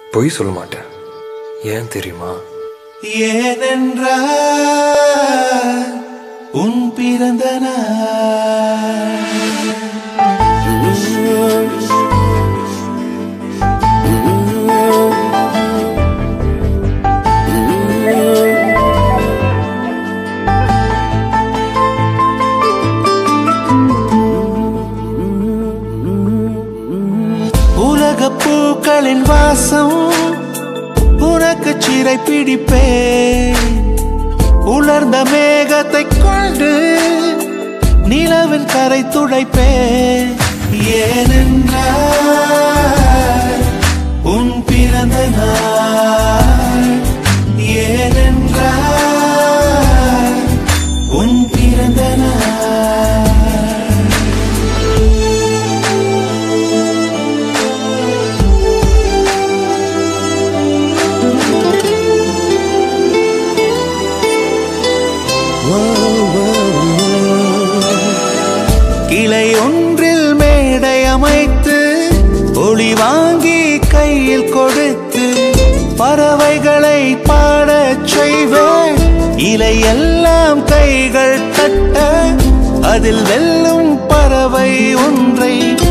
பொய் சொல்ல மாட்டேன் ஏன் தெரியுமா ஏனென்றால் உன் பிறந்த நாள் உலக பூக்களின் வாசம் உனக்கு சிறை பிடிப்பேன் உலர்ந்த மேகத்தை கொண்டு நிலவின் கரை துடைப்பேன் ஏனென்றால் உன் பிறந்த நாள் ஏனென்றால் உன் பிறந்த நாள் கிளை ஒன்றில் மேடை அமைத்து ஒளி வாங்கி கையில் கொடுத்து பறவைகளை பாடச் செய்வேன் இலையெல்லாம் கைகள் தட்ட அதில் வெல்லும் பறவை ஒன்றை